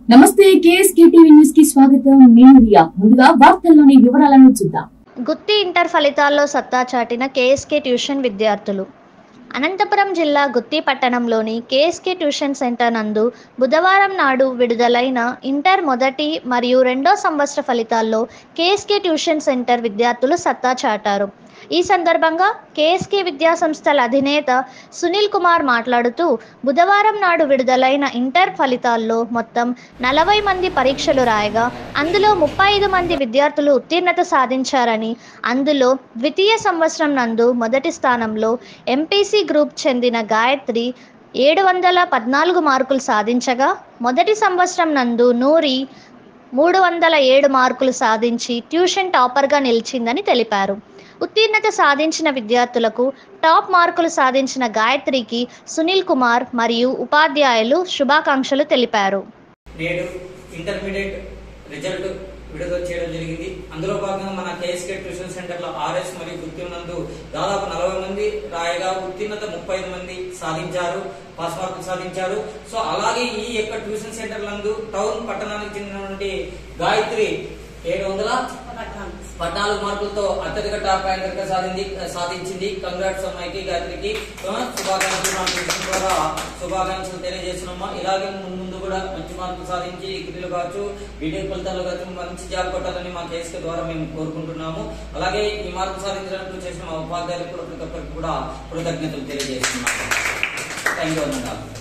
నమస్తే KSK TV news కి స్వాగతం నేను రియా ముందుగా వార్తల్లోని వివరాలను చూద్దాం గుత్తి ఇంటర్ ఫలితాల్లో సత్తా చాటిన కేఎస్కే ట్యూషన్ విద్యార్థులు అనంతపురం జిల్లా గుత్తి పట్టణంలోని కేఎస్కే ట్యూషన్ సెంటర్ నందు బుధవారం నాడు విడుదలైన ఇంటర్ మొదటి మరియు రెండో సంవత్సర ఫలితాల్లో కేఎస్కే ట్యూషన్ సెంటర్ విద్యార్థులు సత్తా చాటారు ఈ సందర్భంగా కేఎస్కే విద్యా సంస్థల అధినేత సునీల్ కుమార్ మాట్లాడుతూ బుధవారం నాడు విడుదలైన ఇంటర్ ఫలితాల్లో మొత్తం నలభై మంది పరీక్షలు రాయగా అందులో ముప్పై ఐదు మంది విద్యార్థులు ఉత్తీర్ణత సాధించారని అందులో ద్వితీయ సంవత్సరం నందు మొదటి స్థానంలో ఎంపీసీ గ్రూప్ చెందిన గాయత్రి ఏడు వందల పద్నాలుగు మార్కులు సాధించగా మొదటి సంవత్సరం నందు నూరి మూడు వందల ఏడు మార్కులు సాధించి ట్యూషన్ టాపర్గా నిలిచిందని తెలిపారు ఉత్తీర్ణత సాధించిన విద్యార్థులకు టాప్ మార్కులు సాధించిన గాయత్రికి సునీల్ కుమార్ మరియు ఉపాధ్యాయులు శుభాకాంక్షలు తెలిపారు నేడు ఇంటర్మీడియట్ రిజల్ట్ విడుదల చేయడం జరిగింది అందులో భాగంగా మన కేఎస్కే ట్యూషన్ సెంటర్ లో ఆర్ఎస్ మరియు గుర్తి నందు దాదాపు నలభై మంది రాయగా ఉత్తీర్ణత ముప్పై ఐదు మంది సాధించారు పాస్ మార్కులు సాధించారు సో అలాగే ఈ యొక్క ట్యూషన్ సెంటర్ నందు టౌన్ పట్టణానికి చెందినటువంటి గాయత్రి ఏడు వందల పద్నాలుగు మార్కులతో అత్యధిక టాప్ ర్యాంకర్ గా సాధింది సాధించింది కంగ్రాట్స్ అమ్మాయికి గాయత్రికి ఆ, శుభాకాంక్షలు మన ట్యూషన్ ద్వారా శుభాకాంక్షలు తెలియజేస్తున్నామా ఇలాగే ముందు ముందు కూడా మంచి మార్కులు సాధించి డిగ్రీలు కావచ్చు బీటెక్ ఫలితాలు కావచ్చు మంచి జాబ్ కొట్టాలని మా కేసుక ద్వారా మేము కోరుకుంటున్నాము అలాగే ఈ మార్కులు సాధించడానికి చేసిన మా ఉపాధ్యాయులకు కూడా ప్రతి ఒక్కరికి కూడా కృతజ్ఞతలు తెలియజేస్తున్నాము థ్యాంక్ యూ అన్నమాట